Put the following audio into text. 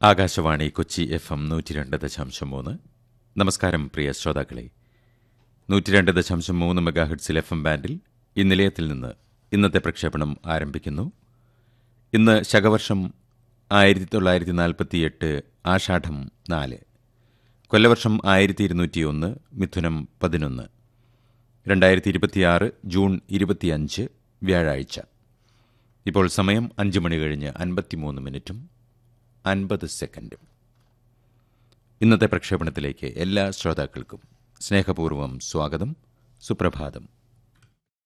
Akashvani Kochi F M നൂറ്റി രണ്ട് ദശാംശം മൂന്ന് നമസ്കാരം പ്രിയ ശ്രോതാക്കളെ നൂറ്റി രണ്ട് ദശാംശം മൂന്ന് മെഗാഹെഡ്സിൽ എഫ് എം ബാൻഡിൽ ഈ നിലയത്തിൽ നിന്ന് ഇന്നത്തെ പ്രക്ഷേപണം ആരംഭിക്കുന്നു ഇന്ന് ശകവർഷം ആയിരത്തി തൊള്ളായിരത്തി നാൽപ്പത്തി എട്ട് ആഷാഢം നാല് കൊല്ലവർഷം ആയിരത്തി ഇരുന്നൂറ്റി ഒന്ന് മിഥുനം പതിനൊന്ന് രണ്ടായിരത്തി ഇരുപത്തിയാറ് ജൂൺ ഇരുപത്തിയഞ്ച് വ്യാഴാഴ്ച ഇപ്പോൾ സമയം അഞ്ച് മണി കഴിഞ്ഞ് അൻപത്തിമൂന്ന് മിനിറ്റും അൻപത് സെക്കൻഡും ഇന്നത്തെ പ്രക്ഷേപണത്തിലേക്ക് എല്ലാ ശ്രോതാക്കൾക്കും സ്നേഹപൂർവ്വം സ്വാഗതം സുപ്രഭാതം